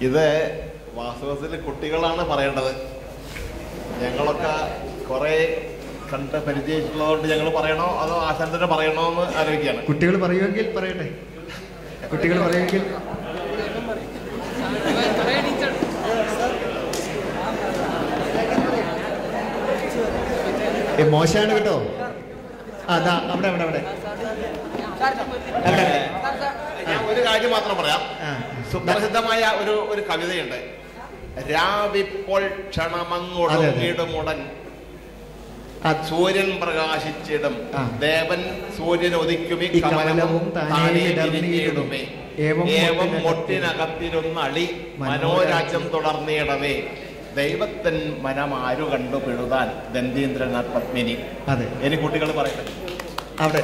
ഇത് വാസ്തവത്തിൽ കുട്ടികളാണ് പറയേണ്ടത് ഞങ്ങളൊക്കെ കുറേ കണ്ട് പരിചയിച്ചിട്ടുള്ളതുകൊണ്ട് ഞങ്ങൾ പറയണോ അതോ ആശാൻ തന്നെ പറയണോ എന്ന് ആലോചിക്കുകയാണ് കുട്ടികൾ പറയുമെങ്കിൽ പറയട്ടെ കുട്ടികൾ പറയുമെങ്കിൽ ഏ, മോശമാണ് കേട്ടോ ആ ദാ അവിടെ അവിടെ അവിടെ അവിടെ ഞാൻ ഒരു കാര്യം മാത്രം പറയാം ആ സുപ്രസിദ്ധമായ ഒരു ഒരു കവിതയുണ്ട് രാവിപ്പോൾ ക്ഷണമങ്ങൊടുങ്ങിടുമുടൻ ആ, സൂര്യൻ പ്രകാശിച്ചിടും ആ. ദേവൻ സൂര്യൻ ഉദിക്കുമി ഈ കമലവും താനേ വിരിഞ്ഞിടുമേ ഏവം ഏവം മുട്ടിനകത്ത് മുട്ടിനകത്തിരുന്നളി മനോരാജ്യം തുടർന്നിടവേ ദൈവത്തൻ മനമാരു കണ്ടു പിഴുതാൻ ദന്തീന്ദ്രനാഥ് പത്മിനി അതെ ഇനി കുട്ടികൾ പറയട്ടെ അവിടെ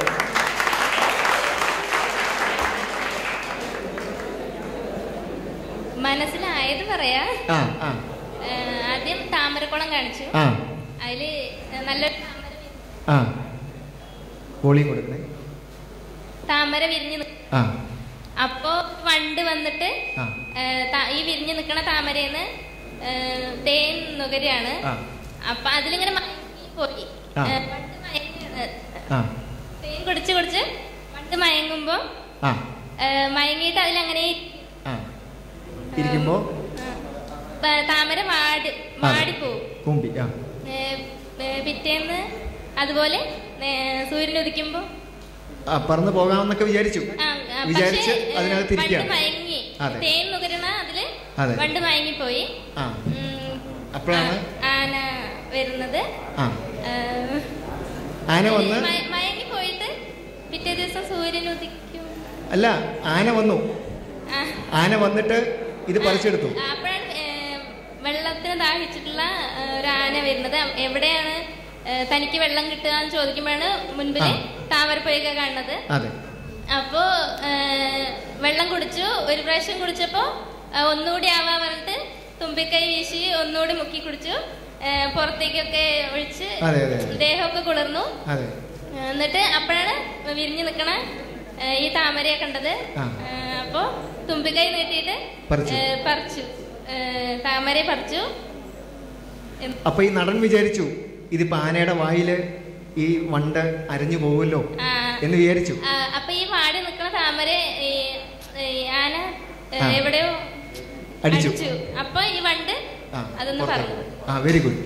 മനസ്സിലായത് പറയാ ആ ആ ഏഹ് ആദ്യം താമരക്കുളം കാണിച്ചു ആ അതില് നല്ലൊരു താമര വി- ആ വോളിയം കൊടുക്കണേ താമര വിരിഞ്ഞ് നിക്ക്- ആ അപ്പോ വണ്ട് വന്നിട്ട് ആ ഏഹ് ത- ഈ വിരിഞ്ഞ് നിക്കണ താമരേന്ന് ഏഹ് തേൻ നുകരാണ് ആ അപ്പൊ അതിലിങ്ങനെ മയങ്ങി പോയി ആ. ഏഹ് വണ്ട് മയങ്ങി ഏഹ് ആ തേൻ കുടിച്ച് കുടിച്ച് വണ്ട് മയങ്ങുമ്പോ ആ ഏഹ് മയങ്ങിയിട്ട് അതിലങ്ങനെ ആ ഇരിക്കുമ്പോ ഏഹ് താമര വാടി വാടിപ്പോവും കുമ്പി ആ ഏഹ് ഏഹ് പിറ്റേന്ന് അതുപോലെ ഏഹ് സൂര്യൻ ഉദിക്കുമ്പോ ആ പറന്ന് പോകാമെന്നൊക്കെ വിചാരിച്ചു ആ, ആ, വിചാരിച്ച് പക്ഷേ, ഏഹ്, അതിനകത്ത് വണ്ട് ഇരിക്കുകയാണ് മയങ്ങി അതെ. തേൻ നുകരണ അതില് അതെ. വണ്ട് മയങ്ങിപ്പോയി ആ ഉം, അപ്പോഴാണ് ആ- ആന വരുന്നത് ആ ഏഹ്, ആന വന്ന് മയ- മയങ്ങിപ്പോയിട്ട് പിറ്റേ ദിവസം സൂര്യൻ ഉദിക്കും അല്ല ആന വന്നു ആ, ആന വന്നിട്ട് ഇത് പറിച്ചെടുത്തു ആ, അപ്പോഴാണ് ഏഹ്, വെള്ളത്തിന് ദാഹിച്ചിട്ടുള്ള ഏഹ്, ഒരു ആന വരുന്നത് എവിടെയാണ് ഏഹ്, തനിക്ക് വെള്ളം കിട്ടുക എന്ന് ചോദിക്കുമ്പോഴാണ് മുൻപില് ആ. താമരപ്പൊയ്ക കാണുന്നത് അതെ അപ്പോ ഏഹ്, വെള്ളം കുടിച്ചു ഒരു പ്രാവശ്യം കുടിച്ചപ്പോ ഏഹ്, ഒന്നുകൂടി ആവാ പറഞ്ഞിട്ട് തുമ്പിക്കൈ വീശി ഒന്നുകൂടി മുക്കി കുടിച്ചു ഏഹ്, പുറത്തേക്കൊക്കെ ഒഴിച്ച് അതെ, അതെ, അതെ. ദേഹമൊക്കെ കുളിർന്നു അതെ ഏഹ്, എന്നിട്ട് അപ്പോഴാണ് വിരിഞ്ഞു നിക്കണ ഏഹ്, ഈ താമരയെ കണ്ടത് ആ. ഏഹ്, അപ്പോ തുമ്പിക്കൈ നീട്ടിയിട്ട് പറിച്ചു. ഏഹ്, പറിച്ചു ഏഹ്, താമരയെ പറിച്ചു എന്ന് അപ്പൊ ഈ നടൻ വിചാരിച്ചു ഇതിപ്പോ ആനയുടെ വായില് ഈ വണ്ട് അരഞ്ഞു പോകുമല്ലോ ആ, എന്ന് വിചാരിച്ചു ആ, അപ്പൊ ഈ വാടി നിക്കണ താമര ഈ, ഈ ആന ഏഹ്, ആ. എവിടെയോ അടിച്ചു. അപ്പൊ ഈ വണ്ട് ആ അതൊന്ന് പുറത്തേക്ക്. പറഞ്ഞു ആ വെരി ഗുഡ്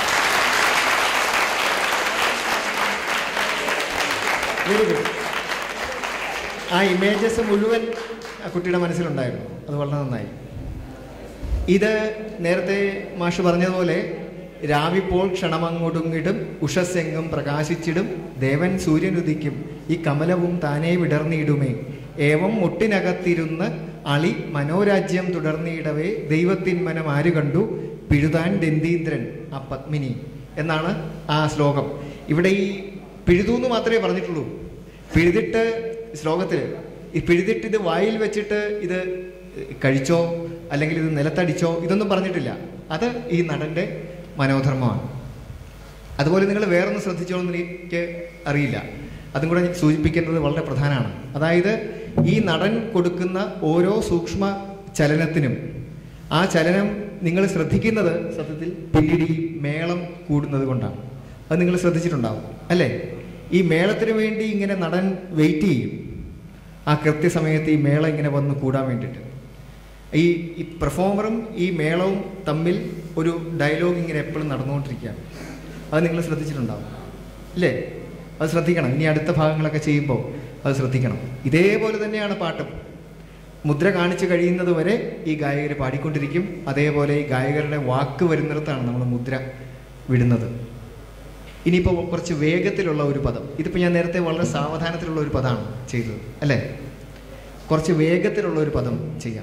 വെരി ഗുഡ് ആ ഇമേജസ് മുഴുവൻ ആ കുട്ടിയുടെ മനസ്സിലുണ്ടായിരുന്നു അത് വളരെ നന്നായി ഇത് നേരത്തെ മാഷ് പറഞ്ഞതുപോലെ രാവിപ്പോൾ ക്ഷണമങ്ങൊടുങ്ങിടും ഉഷസ്സെങ്ങും പ്രകാശിച്ചിടും ദേവൻ സൂര്യൻ ഉദിക്കും ഈ കമലവും താനേ വിടർന്നിടുമേ ഏവം മുട്ടിനകത്തിരുന്ന് അളി മനോരാജ്യം തുടർന്നിടവേ ദൈവത്തിൻ മനം ആര് കണ്ടു പിഴുതാൻ ദന്തീന്ദ്രൻ ആ പത്മിനി എന്നാണ് ആ ശ്ലോകം ഇവിടെ ഈ പിഴുതു എന്ന് മാത്രമേ പറഞ്ഞിട്ടുള്ളൂ പിഴുതിട്ട് ശ്ലോകത്തിൽ ഈ പിഴുതിട്ട് ഇത് വായിൽ വെച്ചിട്ട് ഇത് കഴിച്ചോ അല്ലെങ്കിൽ ഇത് നിലത്തടിച്ചോ ഇതൊന്നും പറഞ്ഞിട്ടില്ല അത് ഈ നടന്റെ മനോധർമ്മമാണ് അതുപോലെ നിങ്ങൾ വേറൊന്ന് ശ്രദ്ധിച്ചോളെന്ന് എനിക്ക് അറിയില്ല അതും കൂടെ ഞാൻ സൂചിപ്പിക്കേണ്ടത് വളരെ പ്രധാനമാണ് അതായത് ഈ നടൻ കൊടുക്കുന്ന ഓരോ സൂക്ഷ്മ ചലനത്തിനും ആ ചലനം നിങ്ങൾ ശ്രദ്ധിക്കുന്നത് സത്യത്തിൽ പിന്നീട് ഈ മേളം കൂടുന്നത് കൊണ്ടാണ് അത് നിങ്ങൾ ശ്രദ്ധിച്ചിട്ടുണ്ടാവും അല്ലേ ഈ മേളത്തിന് വേണ്ടി ഇങ്ങനെ നടൻ വെയിറ്റ് ചെയ്യും ആ കൃത്യസമയത്ത് ഈ മേളം ഇങ്ങനെ വന്ന് കൂടാൻ വേണ്ടിയിട്ട് ഈ ഈ പെർഫോമറും ഈ മേളവും തമ്മിൽ ഒരു ഡയലോഗ് ഇങ്ങനെ എപ്പോഴും നടന്നുകൊണ്ടിരിക്കുകയാണ് അത് നിങ്ങൾ ശ്രദ്ധിച്ചിട്ടുണ്ടാവും അല്ലേ അത് ശ്രദ്ധിക്കണം ഇനി അടുത്ത ഭാഗങ്ങളൊക്കെ ചെയ്യുമ്പോൾ അത് ശ്രദ്ധിക്കണം ഇതേപോലെ തന്നെയാണ് പാട്ടും മുദ്ര കാണിച്ചു കഴിയുന്നത് വരെ ഈ ഗായകർ പാടിക്കൊണ്ടിരിക്കും അതേപോലെ ഈ ഗായകരുടെ വാക്ക് വരുന്നിടത്താണ് നമ്മൾ മുദ്ര വിടുന്നത് ഇനിയിപ്പോൾ കുറച്ച് വേഗത്തിലുള്ള ഒരു പദം ഇതിപ്പോൾ ഞാൻ നേരത്തെ വളരെ സാവധാനത്തിലുള്ള ഒരു പദമാണ് ചെയ്തത് അല്ലേ കുറച്ച് വേഗത്തിലുള്ള ഒരു പദം ചെയ്യാം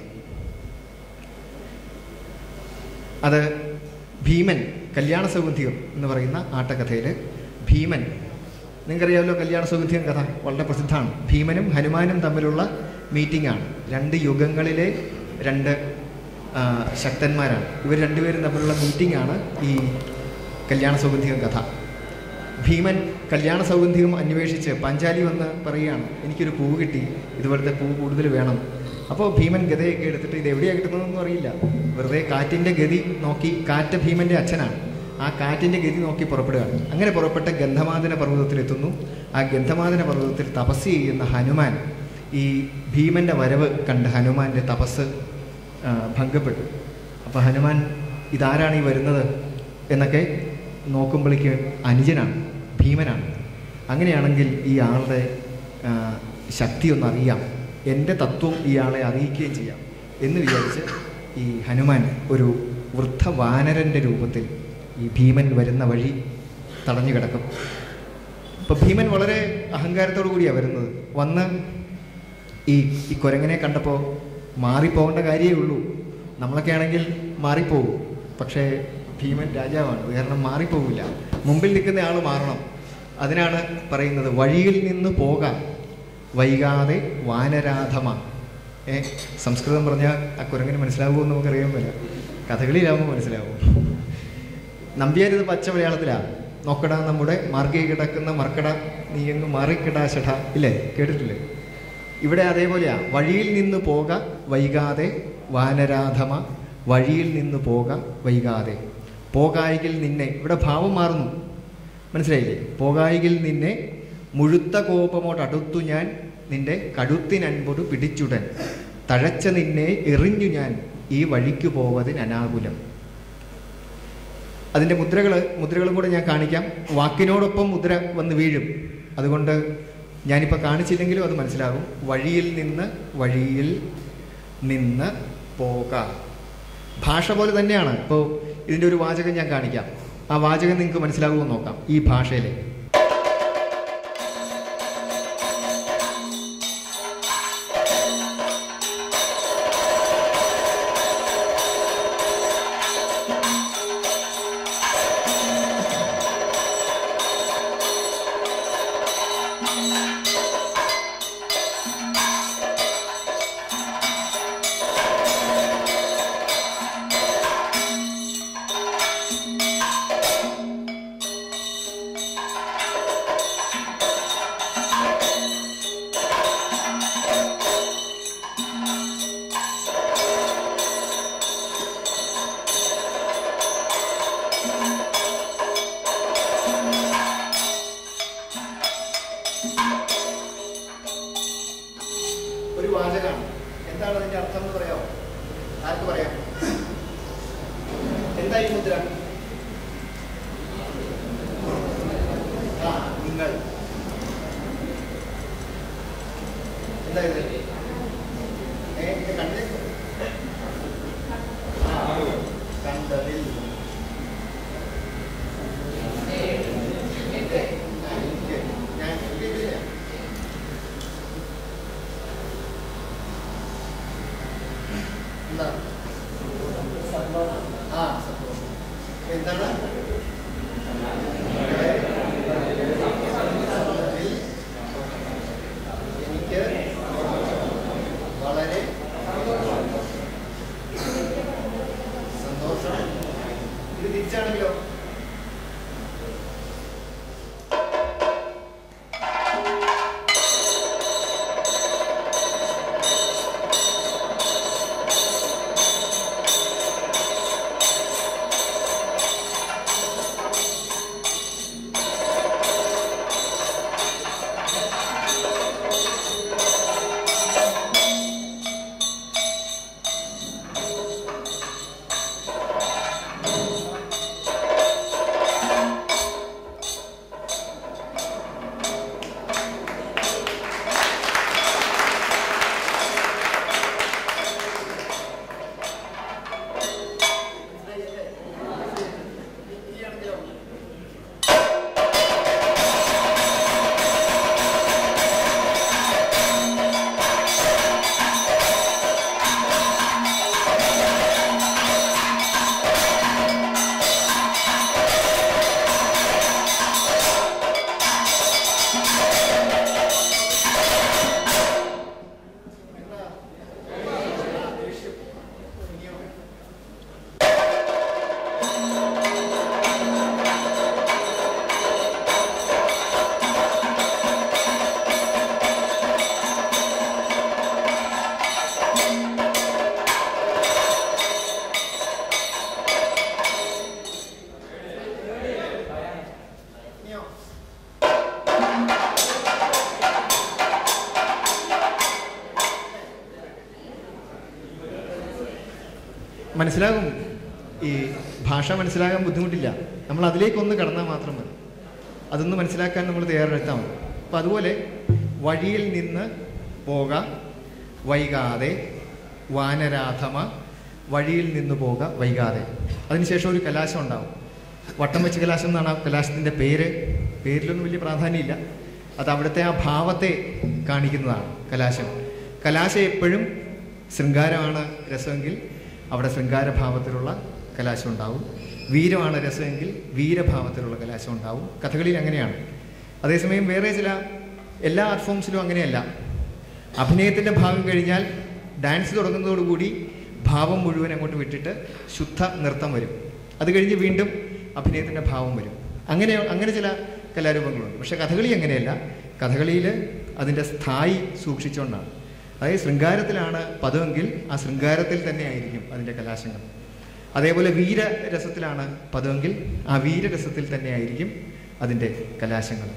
അത് ഭീമൻ കല്യാണ സൗഗന്ധികം എന്ന് പറയുന്ന ആട്ടക്കഥയിൽ ഭീമൻ നിങ്ങൾക്കറിയാമല്ലോ കല്യാണ സൗഗന്ധികം കഥ വളരെ പ്രസിദ്ധമാണ് ഭീമനും ഹനുമാനും തമ്മിലുള്ള മീറ്റിംഗ് ആണ് രണ്ട് യുഗങ്ങളിലെ രണ്ട് ആ, ശക്തന്മാരാണ് ഇവർ രണ്ടുപേരും തമ്മിലുള്ള മീറ്റിംഗ് ആണ് ഈ കല്യാണ സൗഗന്ധികം കഥ ഭീമൻ കല്യാണ സൗഗന്ധികം അന്വേഷിച്ച് പാഞ്ചാലി വന്ന് പറയുകയാണ് എനിക്കൊരു പൂവ് കിട്ടി ഇതുപോലത്തെ പൂവ് കൂടുതൽ വേണം അപ്പോൾ ഭീമൻ ഗതയൊക്കെ എടുത്തിട്ട് ഇത് എവിടെയാണ് കിട്ടുന്നതെന്നൊന്നും അറിയില്ല വെറുതെ കാറ്റിൻ്റെ ഗതി നോക്കി കാറ്റ് ഭീമൻ്റെ അച്ഛനാണ് ആ കാറ്റിൻ്റെ ഗതി നോക്കി പുറപ്പെടുകയാണ് അങ്ങനെ പുറപ്പെട്ട ഗന്ധമാദന പർവ്വതത്തിലെത്തുന്നു ആ ഗന്ധമാദന പർവ്വതത്തിൽ തപസ് ചെയ്യുന്ന ഹനുമാൻ ഈ ഭീമൻ്റെ വരവ് കണ്ട് ഹനുമാൻ്റെ തപസ് ആ, ഭംഗപ്പെട്ടു അപ്പോൾ ഹനുമാൻ ഇതാരാണ് ഈ വരുന്നത് എന്നൊക്കെ നോക്കുമ്പോഴേക്ക് അനുജനാണ് ഭീമനാണ് അങ്ങനെയാണെങ്കിൽ ഈ ആളുടെ ആ, ശക്തി ഒന്ന് അറിയാം എൻ്റെ തത്വം ഇയാളെ അറിയിക്കുകയും ചെയ്യാം എന്ന് വിചാരിച്ച് ഈ ഹനുമാൻ ഒരു വൃദ്ധ വാനരൻ്റെ രൂപത്തിൽ ഈ ഭീമൻ വരുന്ന വഴി തടഞ്ഞു കിടക്കും അപ്പോൾ ഭീമൻ വളരെ അഹങ്കാരത്തോടു കൂടിയാണ് വരുന്നത് വന്ന് ഈ ഈ കുരങ്ങനെ കണ്ടപ്പോൾ മാറിപ്പോകേണ്ട കാര്യമേ ഉള്ളൂ നമ്മളൊക്കെ ആണെങ്കിൽ മാറിപ്പോകും പക്ഷേ ഭീമൻ രാജാവാണ് അത് കാരണം മാറിപ്പോകില്ല മുമ്പിൽ നിൽക്കുന്ന ആൾ മാറണം അതിനാണ് പറയുന്നത് വഴിയിൽ നിന്ന് പോകാം വൈകാതെ വാനരാധമ ഏ സംസ്കൃതം പറഞ്ഞാൽ ആ കുരങ്ങിന് മനസ്സിലാവുമെന്ന് നമുക്കറിയാൻ പറ്റില്ല കഥകളിലാവുമ്പോൾ മനസ്സിലാവും നമ്പ്യാരിത് പച്ച മലയാളത്തിലാണ് നോക്കടാ നമ്മുടെ മാർഗേ കിടക്കുന്ന മർക്കട നീ അങ്ങ് മാറിക്കിടാ ശഠ ഇല്ലേ കേട്ടിട്ടില്ലേ ഇവിടെ അതേപോലെയാ വഴിയിൽ നിന്ന് പോക വൈകാതെ വാനരാധമ വഴിയിൽ നിന്ന് പോക വൈകാതെ പോകായികിൽ നിന്നെ ഇവിടെ ഭാവം മാറുന്നു മനസ്സിലായില്ലേ പോകായികിൽ നിന്നെ മുഴുത്ത കോപമോട് അടുത്തു ഞാൻ നിന്റെ കടുത്തിനൻപൊടു പിടിച്ചുടൻ തഴച്ച നിന്നെ എറിഞ്ഞു ഞാൻ ഈ വഴിക്ക് പോവതിന് അനാകുലം അതിൻ്റെ മുദ്രകൾ മുദ്രകളും കൂടെ ഞാൻ കാണിക്കാം വാക്കിനോടൊപ്പം മുദ്ര വന്ന് വീഴും അതുകൊണ്ട് ഞാനിപ്പോൾ കാണിച്ചില്ലെങ്കിലും അത് മനസ്സിലാകും വഴിയിൽ നിന്ന് വഴിയിൽ നിന്ന് പോകാം ഭാഷ പോലെ തന്നെയാണ് ഇപ്പോൾ ഇതിൻ്റെ ഒരു വാചകം ഞാൻ കാണിക്കാം ആ വാചകം നിങ്ങൾക്ക് മനസ്സിലാകുമെന്ന് നോക്കാം ഈ ഭാഷയിൽ ഒരു വാചകമാണ് എന്താണ് അതിന്റെ അർത്ഥം എന്ന് പറയാമോ ആർക്ക് പറയാം എന്താ ഈ മുദ്ര ആ നിങ്ങൾ എന്താ ഇത് ഏ ഇത് കണ്ടേ ആ, കണ്ടതിൽ എന്റെ, ആ, എനിക്ക്, ഞാൻ ഇതില്ല. എന്താ ആ സംഭവം. എന്താണ് എനിക്ക് വളരെ സന്തോഷം ഇത് തിരിച്ചാണെങ്കിലോ മനസ്സിലാകും ഈ ഭാഷ മനസ്സിലാകാൻ ബുദ്ധിമുട്ടില്ല നമ്മൾ അതിലേക്കൊന്ന് കടന്നാൽ മാത്രം മതി അതൊന്ന് മനസ്സിലാക്കാൻ നമ്മൾ തയ്യാറെടുത്താൽ മതി അപ്പം അതുപോലെ വഴിയിൽ നിന്ന് പോക വൈകാതെ വാനരാധമ വഴിയിൽ നിന്ന് പോക വൈകാതെ അതിനുശേഷം ഒരു കലാശം ഉണ്ടാവും വട്ടം വെച്ച് കലാശം എന്നാണ് ആ കലാശത്തിൻ്റെ പേര് പേരിലൊന്നും വലിയ പ്രാധാന്യമില്ല അത് അവിടുത്തെ ആ ഭാവത്തെ കാണിക്കുന്നതാണ് കലാശം കലാശം എപ്പോഴും ശൃംഗാരമാണ് രസമെങ്കിൽ അവിടെ ശൃംഗാരഭാവത്തിലുള്ള കലാശം ഉണ്ടാവും വീരമാണ് രസമെങ്കിൽ വീരഭാവത്തിലുള്ള കലാശം ഉണ്ടാവും കഥകളിയിൽ അങ്ങനെയാണ് അതേസമയം വേറെ ചില എല്ലാ ആർട്ട് ഫോംസിലും അങ്ങനെയല്ല അഭിനയത്തിൻ്റെ ഭാഗം കഴിഞ്ഞാൽ ഡാൻസ് തുടങ്ങുന്നതോടുകൂടി ഭാവം മുഴുവൻ അങ്ങോട്ട് വിട്ടിട്ട് ശുദ്ധ നൃത്തം വരും അത് കഴിഞ്ഞ് വീണ്ടും അഭിനയത്തിൻ്റെ ഭാവം വരും അങ്ങനെ അങ്ങനെ ചില കലാരൂപങ്ങളുണ്ട് പക്ഷെ കഥകളി അങ്ങനെയല്ല കഥകളിയിൽ അതിൻ്റെ സ്ഥായി സൂക്ഷിച്ചുകൊണ്ടാണ് അതായത് ശൃംഗാരത്തിലാണ് പദമെങ്കിൽ ആ ശൃംഗാരത്തിൽ തന്നെ ആയിരിക്കും അതിൻ്റെ കലാശങ്ങൾ അതേപോലെ വീരരസത്തിലാണ് പദമെങ്കിൽ ആ വീരരസത്തിൽ തന്നെ ആയിരിക്കും അതിൻ്റെ കലാശങ്ങൾ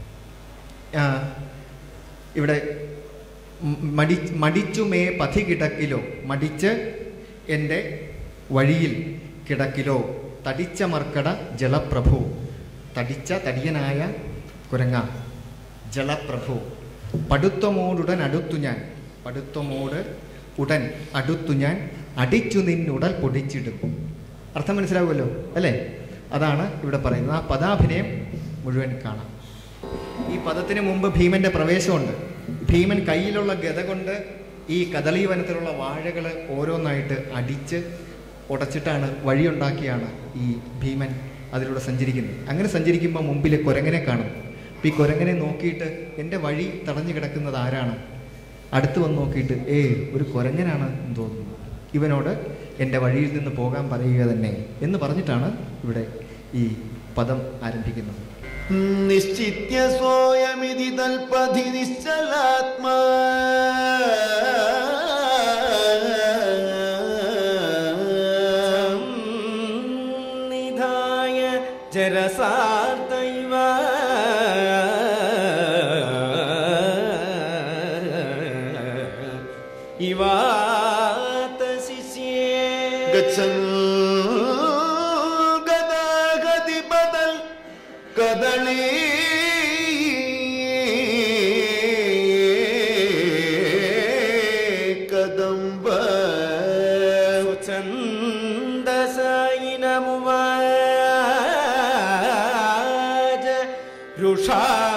ആ, ഇവിടെ മ- മടി മടിച്ചുമേ പഥി കിടക്കിലോ മടിച്ച് എൻ്റെ വഴിയിൽ കിടക്കിലോ തടിച്ച മർക്കട ജലപ്രഭു തടിച്ച തടിയനായ കുരങ്ങ ജലപ്രഭു പടുത്തമോടുടൻ അടുത്തു ഞാൻ പടുത്തമോട് ഉടൻ അടുത്തു ഞാൻ അടിച്ചു നിന്നുടൽ പൊടിച്ചിടും അർത്ഥം മനസ്സിലാവുമല്ലോ അല്ലേ അതാണ് ഇവിടെ പറയുന്നത് ആ പദാഭിനയം മുഴുവൻ കാണാം ഈ പദത്തിന് മുമ്പ് ഭീമന്റെ പ്രവേശമുണ്ട് ഭീമൻ കയ്യിലുള്ള ഗത കൊണ്ട് ഈ കദളി വനത്തിലുള്ള വാഴകൾ ഓരോന്നായിട്ട് അടിച്ച് ഉടച്ചിട്ടാണ് വഴിയുണ്ടാക്കിയാണ് ഈ ഭീമൻ അതിലൂടെ സഞ്ചരിക്കുന്നത് അങ്ങനെ സഞ്ചരിക്കുമ്പോൾ മുമ്പിൽ കുരങ്ങനെ കാണും അപ്പോൾ ഈ കുരങ്ങനെ നോക്കിയിട്ട് എൻ്റെ വഴി തടഞ്ഞു കിടക്കുന്നത് ആരാണ് അടുത്ത് വന്ന് നോക്കിയിട്ട് ഏ ഒരു കുരങ്ങനാണ് എന്ന് തോന്നുന്നു ഇവനോട് എൻ്റെ വഴിയിൽ നിന്ന് പോകാൻ പറയുക തന്നെ എന്ന് പറഞ്ഞിട്ടാണ് ഇവിടെ ഈ പദം ആരംഭിക്കുന്നത് നിശ്ചിത്യ സ്വയമിതി തൽപധി നിശ്ചലാത്മാ നിധായ ജരസാർത്തൈവ ഇവാത ശിഷ്യേ ഗച്ഛൻ ഗതാഗതി ബദൽ കദളി കദംബ സ്വച്ഛന്ദസൈനമുവാജ രുഷാ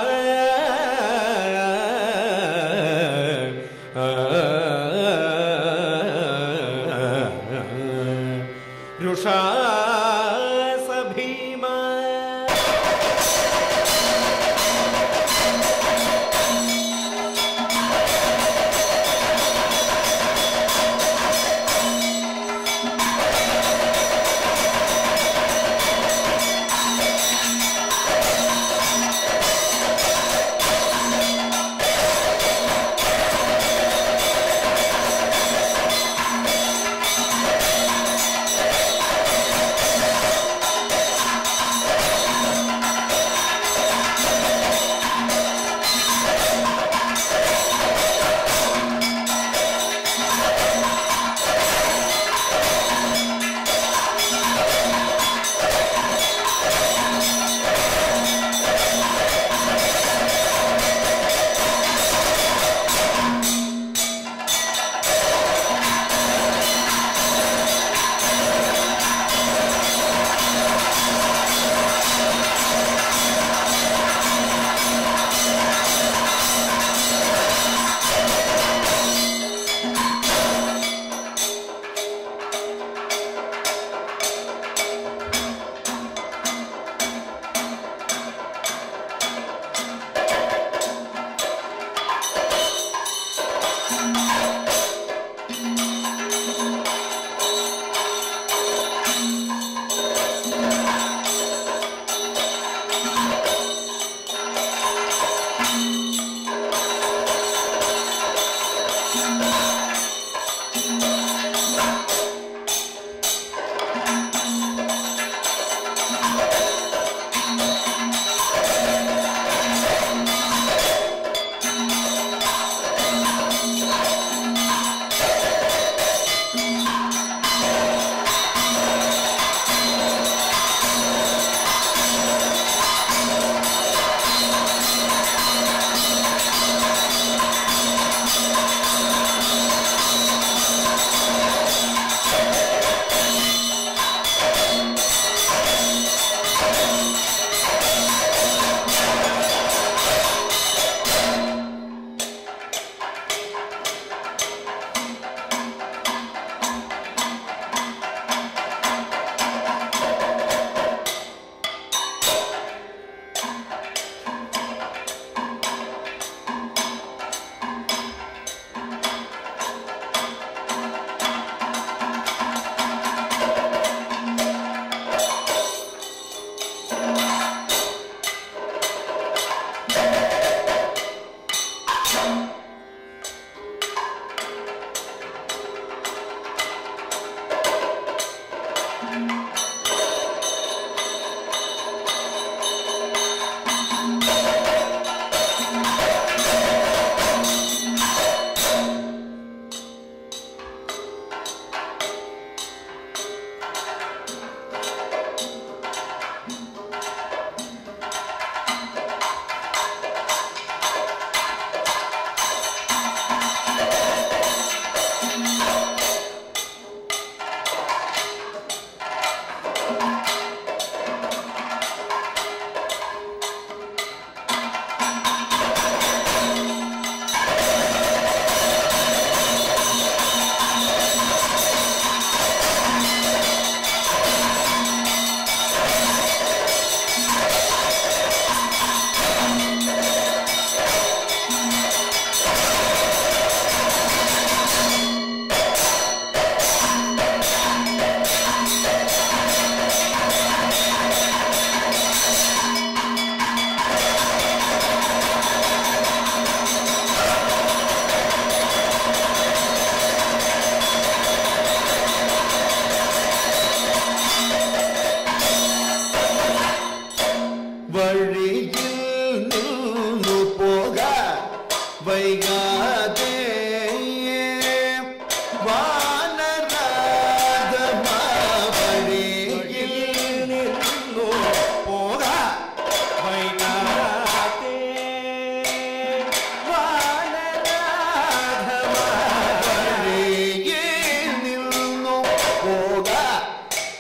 രുഷാ സഭീമാ ും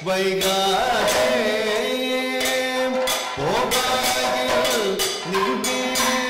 വൈകാതെ പോകാകിൽ നിന്നെ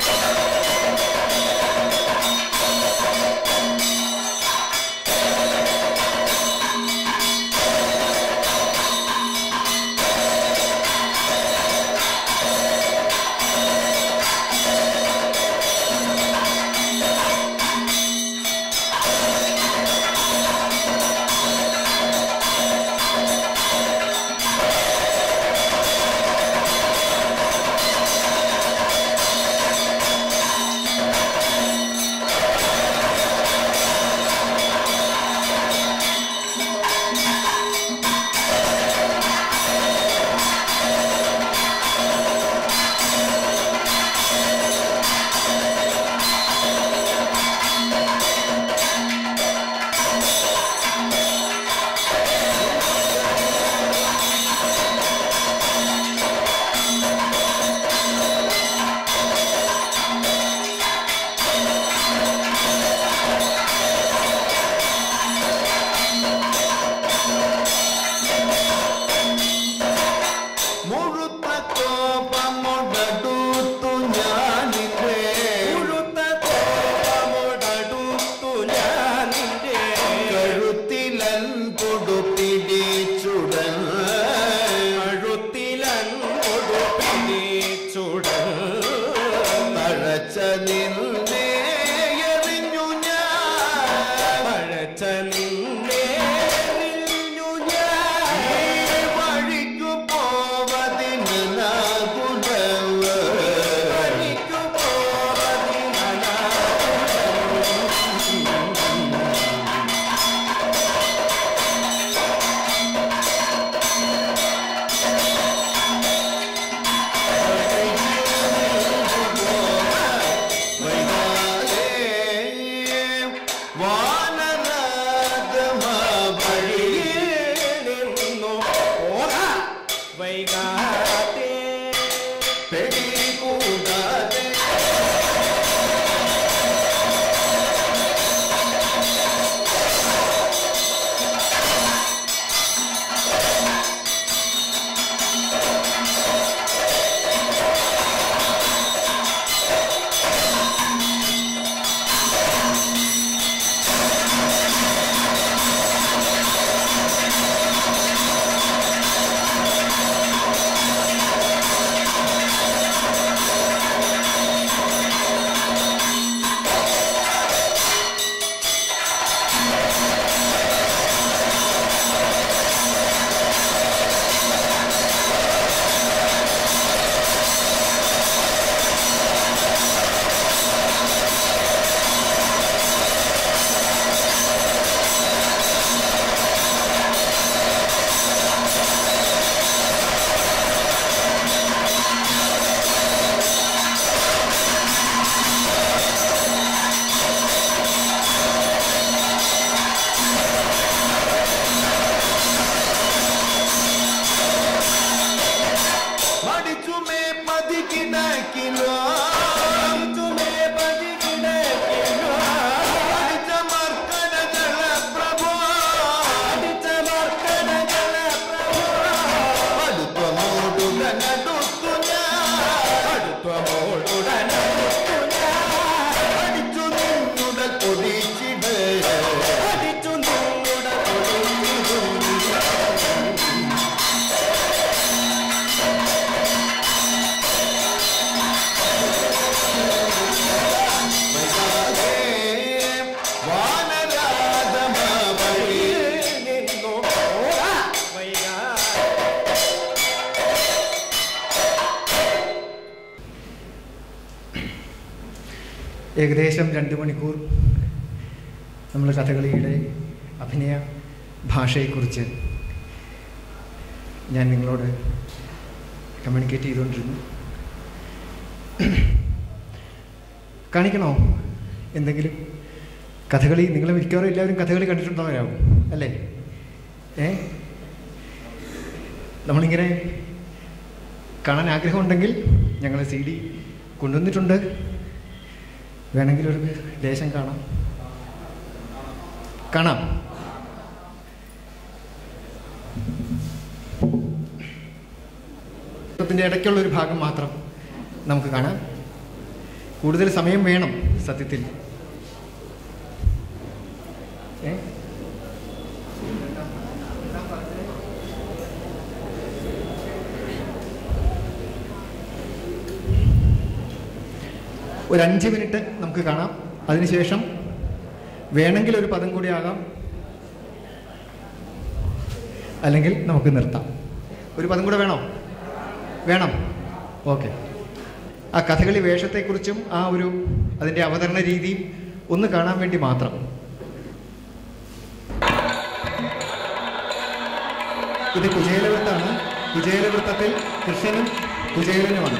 മുഴുത്ത കോപമുടടുത്തു ഞാനിതേ മുഴുത്ത കോപമോടടുത്തു ഞാനിന്റെ കഴുത്തിലൻ കൊടുപ്പിടിച്ചുടൻ കഴുത്തിലൻകൊടു പിടിച്ചുടൻ തഴച്ച നിന്നെ എറിഞ്ഞു ഞാൻ പഴച്ച നിന്നെ എറിഞ്ഞു ഞാൻ ഈ വഴിക്കു പോവതിന് നാകുലവ വഴിക്കു പോവതിനനാ വൈകാതെ വാനരാഗമ വഴിയിൽ നിന്നു പോകാ വൈകാതെ പെടികൂടാതെ മടിച്ചുമേ പതികിടക്കിലോ തുമേ പതികിടക്കിലോ മർക്കടജല പ്രഭോ അടിച്ചമർക്കണജല പ്രഭോ അടുപ്പമോടുടനടുത്തു ഞാൻ അടുത്വമോടുടനടുത്തു ഞാൻ അടിച്ചു നിന്നുട കൊടിച്ചിട് അടിച്ചു നിന്നുട തൊഴിലിടും വൈകാതെ വാനരാഗമ വഴിയിൽ നിന്നു പോകാ വൈകാതെ ഏകദേശം രണ്ട് മണിക്കൂർ നമ്മൾ കഥകളിയുടെ അഭിനയ ഭാഷയെക്കുറിച്ച് ഞാൻ നിങ്ങളോട് കമ്മ്യൂണിക്കേറ്റ് ചെയ്തുകൊണ്ടിരുന്നു കാണിക്കണോ എന്തെങ്കിലും കഥകളി നിങ്ങൾ മിക്കവാറും എല്ലാവരും കഥകളി കണ്ടിട്ടുള്ളവരാവും അല്ലേ ഏ നമ്മളിങ്ങനെ കാണാൻ ആഗ്രഹമുണ്ടെങ്കിൽ ഞങ്ങൾ സി ഡി കൊണ്ടുവന്നിട്ടുണ്ട് വേണമെങ്കിൽ ഒരു ലേശം കാണാം കാണാം ത്തിൻ്റെ ഇടയ്ക്കുള്ള ഒരു ഭാഗം മാത്രം നമുക്ക് കാണാം കൂടുതൽ സമയം വേണം സത്യത്തിൽ ഏ? ഒരു അഞ്ച് മിനിറ്റ് നമുക്ക് കാണാം അതിനുശേഷം വേണമെങ്കിൽ ഒരു പദം കൂടി ആകാം അല്ലെങ്കിൽ നമുക്ക് നിർത്താം ഒരു പദം കൂടെ വേണോ വേണം ഓക്കെ ആ കഥകളി വേഷത്തെക്കുറിച്ചും ആ ഒരു അതിൻ്റെ അവതരണ രീതിയും ഒന്ന് കാണാൻ വേണ്ടി മാത്രം ഇത് കുചേലവൃത്താണ് കുചേലവൃത്തത്തിൽ കൃഷ്ണനും കുചേലനുമാണ്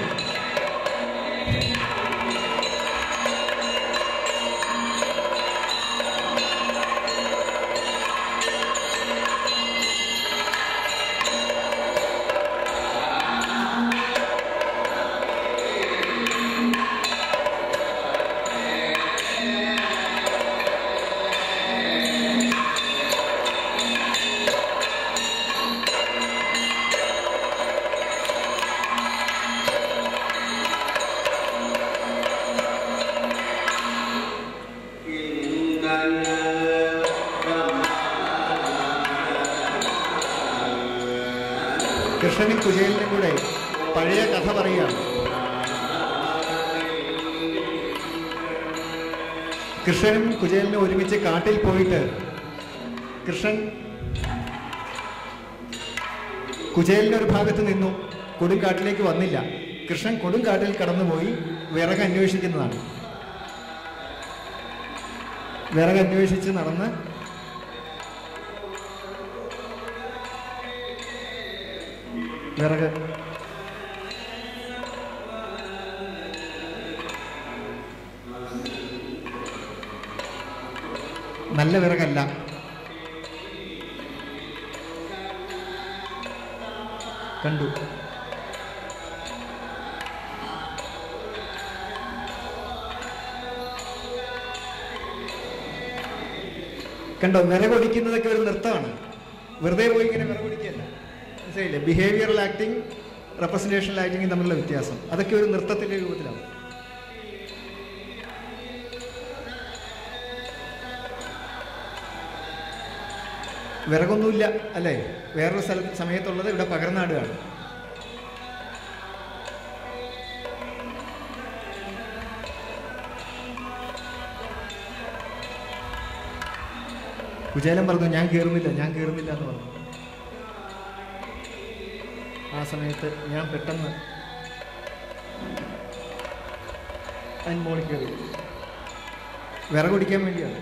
കൃഷ്ണനും കുചേലനും കൂടെ പഴയ കഥ പറയുകയാണ് കൃഷ്ണനും കുചേലനും ഒരുമിച്ച് കാട്ടിൽ പോയിട്ട് കൃഷ്ണൻ കുചേലിന്റെ ഒരു ഭാഗത്ത് നിന്നു കൊടുങ്കാട്ടിലേക്ക് വന്നില്ല കൃഷ്ണൻ കൊടുങ്കാട്ടിൽ കടന്നുപോയി വിറക് അന്വേഷിക്കുന്നതാണ് വിറക് അന്വേഷിച്ച് നടന്ന് വിറക് നല്ല വിറകല്ല കണ്ടു കണ്ടോ വിറകൊടിക്കുന്നതൊക്കെ ഒരു നൃത്തമാണ് വെറുതെ പോയി ഇങ്ങനെ വിറകൊടിക്കുകയല്ല മനസ്സിലായില്ലേ ബിഹേവിയറൽ ആക്ടിങ് റെപ്രസെൻറ്റേഷണൽ ആക്ടിങ് തമ്മിലുള്ള വ്യത്യാസം അതൊക്കെ ഒരു നൃത്തത്തിൻ്റെ രൂപത്തിലാണ് വിറകൊന്നുമില്ല അല്ലേ വേറൊരു സ്ഥലത്ത് സമയത്തുള്ളത് ഇവിടെ പകർന്നാടുകയാണ് കുചേലൻ പറഞ്ഞു ഞാൻ കയറുന്നില്ല ഞാൻ കയറുന്നില്ല എന്ന് പറഞ്ഞു ആ സമയത്ത് ഞാൻ പെട്ടെന്ന് അതിന് മോളിൽ കയറി വിറകൊടിക്കാൻ വേണ്ടിയാണ്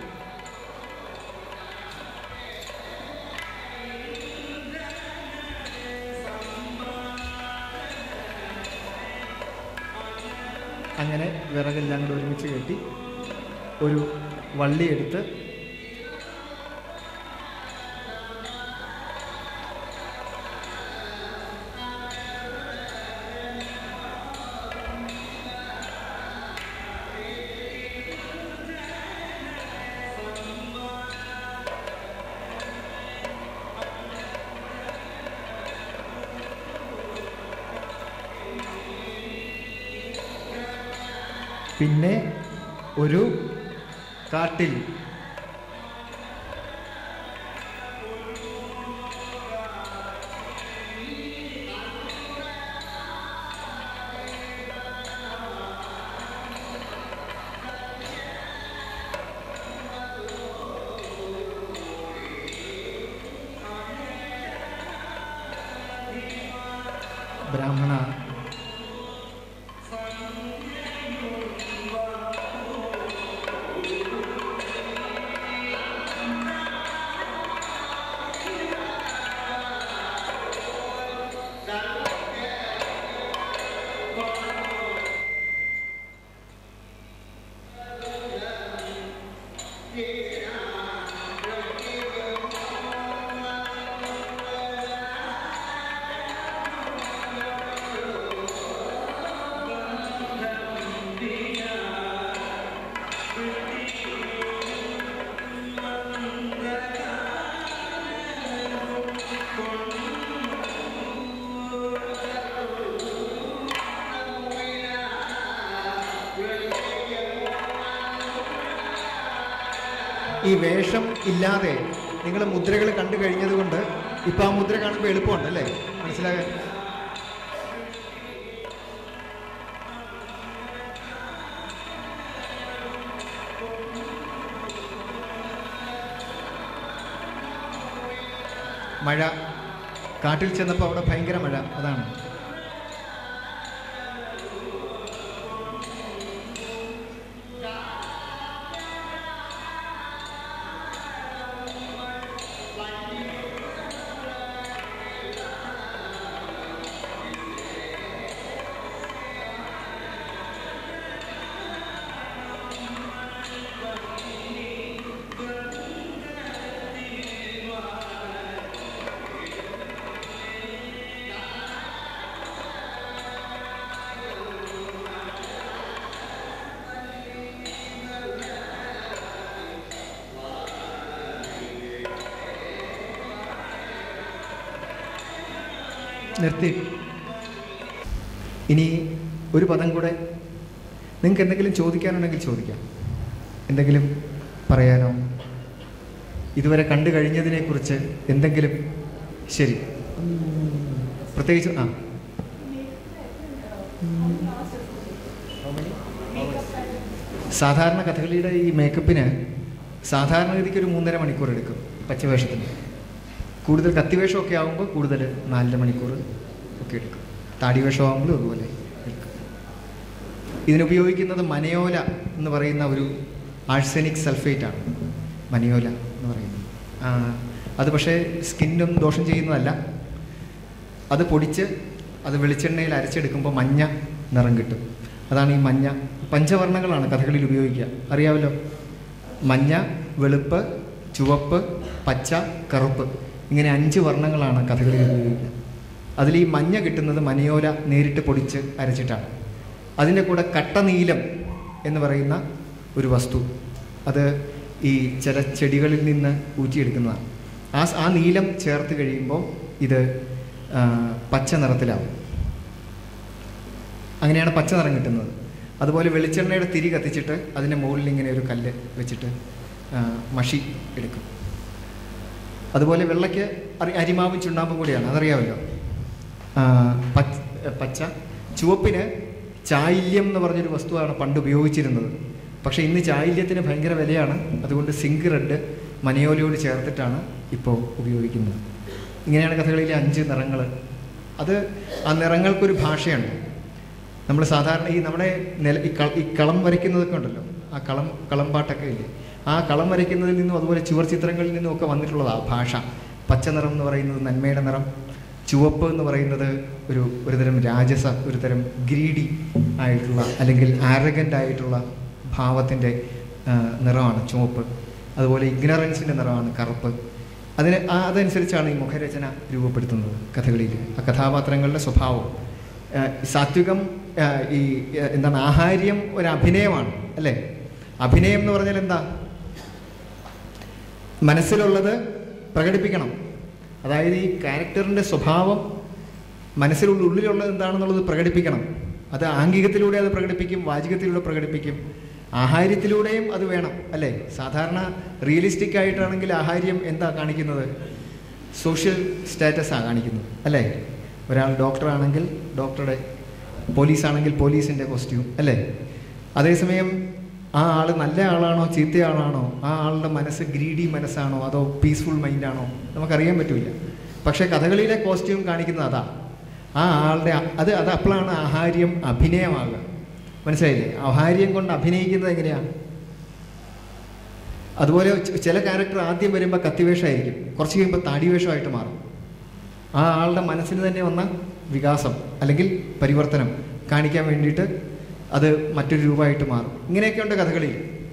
അങ്ങനെ വിറകെല്ലാം കൂടെ ഒരുമിച്ച് കെട്ടി ഒരു വള്ളി എടുത്ത് പിന്നെ ഒരു കാട്ടിൽ ബ്രാഹ്മണ ഈ വേഷം ഇല്ലാതെ നിങ്ങൾ മുദ്രകൾ കണ്ടു കഴിഞ്ഞത് കൊണ്ട് ഇപ്പം ആ മുദ്ര കാണുമ്പോൾ എളുപ്പമുണ്ട് അല്ലേ മനസ്സിലാകാൻ മഴ കാട്ടിൽ ചെന്നപ്പോൾ അവിടെ ഭയങ്കര മഴ അതാണ് നിർത്തി ഇനി ഒരു പദം കൂടെ നിങ്ങൾക്ക് എന്തെങ്കിലും ചോദിക്കാനുണ്ടെങ്കിൽ ചോദിക്കാം എന്തെങ്കിലും പറയാനോ ഇതുവരെ കണ്ടു കഴിഞ്ഞതിനെക്കുറിച്ച് എന്തെങ്കിലും ശരി പ്രത്യേകിച്ച് ആ സാധാരണ കഥകളിയുടെ ഈ മേക്കപ്പിന് സാധാരണഗതിക്ക് ഒരു മൂന്നര മണിക്കൂർ എടുക്കും പച്ചവേഷത്തിന് കൂടുതൽ കത്തിവേഷമൊക്കെ ആകുമ്പോൾ കൂടുതൽ നാലര മണിക്കൂർ ഒക്കെ എടുക്കും താടിവേഷം ആകുമ്പോഴും അതുപോലെ എടുക്കും ഇതിനുപയോഗിക്കുന്നത് മനയോല എന്ന് പറയുന്ന ഒരു ആഴ്സനിക് സൾഫേറ്റ് ആണ് മനയോല എന്ന് പറയുന്നത് ആ, അത് പക്ഷേ സ്കിന്നും ദോഷം ചെയ്യുന്നതല്ല അത് പൊടിച്ച് അത് വെളിച്ചെണ്ണയിൽ അരച്ചെടുക്കുമ്പോൾ മഞ്ഞ നിറം കിട്ടും അതാണ് ഈ മഞ്ഞ പഞ്ചവർണ്ണങ്ങളാണ് കഥകളിൽ ഉപയോഗിക്കുക അറിയാമല്ലോ മഞ്ഞ വെളുപ്പ് ചുവപ്പ് പച്ച കറുപ്പ് ഇങ്ങനെ അഞ്ച് വർണ്ണങ്ങളാണ് കഥകളിൽ ഉപയോഗിക്കുക അതിൽ ഈ മഞ്ഞ കിട്ടുന്നത് മനയോല നേരിട്ട് പൊടിച്ച് അരച്ചിട്ടാണ് അതിൻ്റെ കൂടെ കട്ടനീലം എന്ന് പറയുന്ന ഒരു വസ്തു അത് ഈ ചില ചെടികളിൽ നിന്ന് ഊറ്റിയെടുക്കുന്നതാണ് ആ സ- ആ നീലം ചേർത്ത് കഴിയുമ്പോൾ ഇത് ആ, പച്ച നിറത്തിലാവും അങ്ങനെയാണ് പച്ച നിറം കിട്ടുന്നത് അതുപോലെ വെളിച്ചെണ്ണയുടെ തിരി കത്തിച്ചിട്ട് അതിൻ്റെ മുകളിൽ ഇങ്ങനെ ഒരു കല്ല് വെച്ചിട്ട് ആ, മഷി എടുക്കും അതുപോലെ വെള്ളയ്ക്ക് അരി അരിമാവും ചുണ്ണാമ്പും കൂടിയാണ് അതറിയാമല്ലോ ആ, പച്ച പച്ച ചുവപ്പിന് ചായില്യം എന്ന് പറഞ്ഞൊരു വസ്തുവാണ് പണ്ട് ഉപയോഗിച്ചിരുന്നത് പക്ഷേ ഇന്ന് ചായില്യത്തിന് ഭയങ്കര വിലയാണ് അതുകൊണ്ട് സിങ്ക് റെഡ് മനയോലയോട് ചേർത്തിട്ടാണ് ഇപ്പോൾ ഉപയോഗിക്കുന്നത് ഇങ്ങനെയാണ് കഥകളിലെ അഞ്ച് നിറങ്ങൾ അത് ആ നിറങ്ങൾക്കൊരു ഭാഷയുണ്ട് നമ്മൾ സാധാരണ ഈ നമ്മുടെ നില ഈ കള ഈ കളം വരയ്ക്കുന്നതൊക്കെ ഉണ്ടല്ലോ ആ കളം കളംപാട്ടൊക്കെ ഇല്ലേ ആ കളം വരയ്ക്കുന്നതിൽ നിന്നും അതുപോലെ ചുവർ ചിത്രങ്ങളിൽ നിന്നും ഒക്കെ വന്നിട്ടുള്ളതാണ് ഭാഷ പച്ച നിറം എന്ന് പറയുന്നത് നന്മയുടെ നിറം ചുവപ്പ് എന്ന് പറയുന്നത് ഒരു ഒരുതരം രാജസ ഒരുതരം ഗ്രീഡി ആയിട്ടുള്ള അല്ലെങ്കിൽ ആരഗൻ്റ് ആയിട്ടുള്ള ഭാവത്തിൻ്റെ ആ, നിറമാണ് ചുവപ്പ് അതുപോലെ ഇഗ്നറൻസിൻ്റെ നിറമാണ് കറുപ്പ് അതിന് ആ അതനുസരിച്ചാണ് ഈ മുഖരചന രൂപപ്പെടുത്തുന്നത് കഥകളിയിൽ ആ കഥാപാത്രങ്ങളുടെ സ്വഭാവം ആ, സാത്വികം ആ, ഈ ആ, എന്താണ് ആഹാര്യം ഒരു അഭിനയമാണ് അല്ലേ അഭിനയം എന്ന് പറഞ്ഞാൽ എന്താ മനസ്സിലുള്ളത് പ്രകടിപ്പിക്കണം അതായത് ഈ ക്യാരക്ടറിൻ്റെ സ്വഭാവം മനസ്സിലുള്ള ഉള്ളിലുള്ളത് എന്താണെന്നുള്ളത് പ്രകടിപ്പിക്കണം അത് ആംഗികത്തിലൂടെ അത് പ്രകടിപ്പിക്കും വാചികത്തിലൂടെ പ്രകടിപ്പിക്കും ആഹാര്യത്തിലൂടെയും അത് വേണം അല്ലേ സാധാരണ റിയലിസ്റ്റിക് ആയിട്ടാണെങ്കിൽ ആഹാര്യം എന്താ കാണിക്കുന്നത് സോഷ്യൽ സ്റ്റാറ്റസാണ് കാണിക്കുന്നത് അല്ലേ ഒരാൾ ഡോക്ടറാണെങ്കിൽ ഡോക്ടറുടെ പോലീസ് ആണെങ്കിൽ പോലീസിൻ്റെ കോസ്റ്റ്യൂം അല്ലേ അതേസമയം ആ ആൾ നല്ല ആളാണോ ചീത്ത ആളാണോ ആ ആളുടെ മനസ്സ് ഗ്രീഡി മനസ്സാണോ അതോ പീസ്ഫുൾ മൈൻഡാണോ നമുക്കറിയാൻ പറ്റില്ല പക്ഷേ കഥകളിയിലെ കോസ്റ്റ്യൂം കാണിക്കുന്നത് അതാ ആ ആളുടെ അ- അത് അത് അപ്പോഴാണ് ആഹാര്യം അഭിനയമാകുക മനസ്സിലായില്ലേ ആഹാര്യം കൊണ്ട് അഭിനയിക്കുന്നത് എങ്ങനെയാണ് അതുപോലെ ച- ചില ക്യാരക്ടർ ആദ്യം വരുമ്പോൾ കത്തിവേഷമായിരിക്കും കുറച്ച് കഴിയുമ്പോൾ താടിവേഷമായിട്ട് മാറും ആ ആളുടെ മനസ്സിന് തന്നെ വന്ന വികാസം അല്ലെങ്കിൽ പരിവർത്തനം കാണിക്കാൻ വേണ്ടിയിട്ട് അത് മറ്റൊരു രൂപമായിട്ട് മാറും ഇങ്ങനെയൊക്കെയുണ്ട് കഥകളിൽ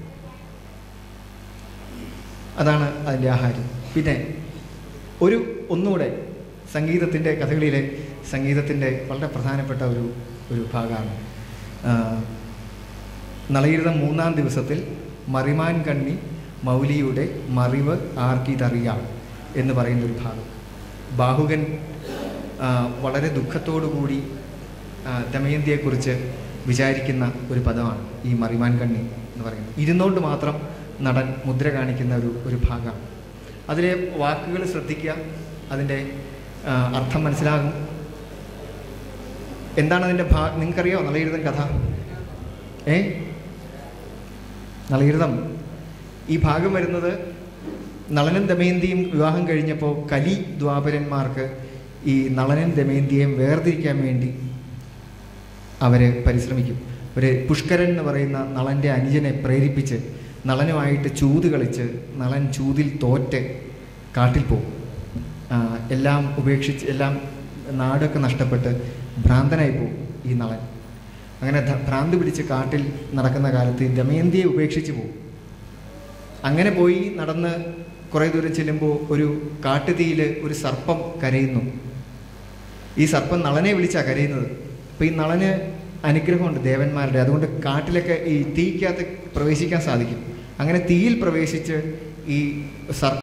അതാണ് അതിൻ്റെ ആഹാരം പിന്നെ ഒരു ഒന്നുകൂടെ സംഗീതത്തിൻ്റെ കഥകളിലെ സംഗീതത്തിൻ്റെ വളരെ പ്രധാനപ്പെട്ട ഒരു ഒരു ഭാഗമാണ് നളയിരുതം മൂന്നാം ദിവസത്തിൽ മറിമാൻ കണ്ണി മൗലിയുടെ മറിവ് ആർക്കിതറിയാം എന്ന് പറയുന്ന ഒരു ഭാഗം ബാഹുകൻ ആ, വളരെ ദുഃഖത്തോടു കൂടി ആ, ദമയന്തിയെക്കുറിച്ച് വിചാരിക്കുന്ന ഒരു പദമാണ് ഈ മറിമാൻ കണ്ണി എന്ന് പറയുന്നത് ഇരുന്നുകൊണ്ട് മാത്രം നടൻ മുദ്ര കാണിക്കുന്ന ഒരു ഒരു ഭാഗം അതിലെ വാക്കുകൾ ശ്രദ്ധിക്കുക അതിൻ്റെ ആ, അർത്ഥം മനസ്സിലാകും എന്താണ് അതിൻ്റെ ഭാ നിങ്ങൾക്കറിയാമോ നളകീർത്തൻ കഥ ഏ നളകീർത്തം ഈ ഭാഗം വരുന്നത് നളനും ദമയന്തിയും വിവാഹം കഴിഞ്ഞപ്പോൾ കലി ദ്വാപരന്മാർക്ക് ഈ നളനും ദമയന്തിയെയും വേർതിരിക്കാൻ വേണ്ടി അവർ പരിശ്രമിക്കും ഒരു പുഷ്കരൻ എന്ന് പറയുന്ന നളൻ്റെ അനുജനെ പ്രേരിപ്പിച്ച് നളനുമായിട്ട് ചൂത് കളിച്ച് നളൻ ചൂതിൽ തോറ്റ് കാട്ടിൽ പോകും ആ, എല്ലാം ഉപേക്ഷിച്ച് എല്ലാം നാടൊക്കെ നഷ്ടപ്പെട്ട് ഭ്രാന്തനായി പോകും ഈ നളൻ അങ്ങനെ ധ- ഭ്രാന്ത് പിടിച്ച് കാട്ടിൽ നടക്കുന്ന കാലത്ത് ദമയന്തിയെ ഉപേക്ഷിച്ച് പോകും അങ്ങനെ പോയി നടന്ന് കുറേ ദൂരം ചെല്ലുമ്പോൾ ഒരു കാട്ടുതീയിൽ ഒരു സർപ്പം കരയുന്നു ഈ സർപ്പം നളനെ വിളിച്ചാണ് കരയുന്നത് അപ്പോൾ ഈ നളന് അനുഗ്രഹമുണ്ട് ദേവന്മാരുടെ അതുകൊണ്ട് കാട്ടിലൊക്കെ ഈ തീക്കകത്ത് പ്രവേശിക്കാൻ സാധിക്കും അങ്ങനെ തീയിൽ പ്രവേശിച്ച് ഈ സർ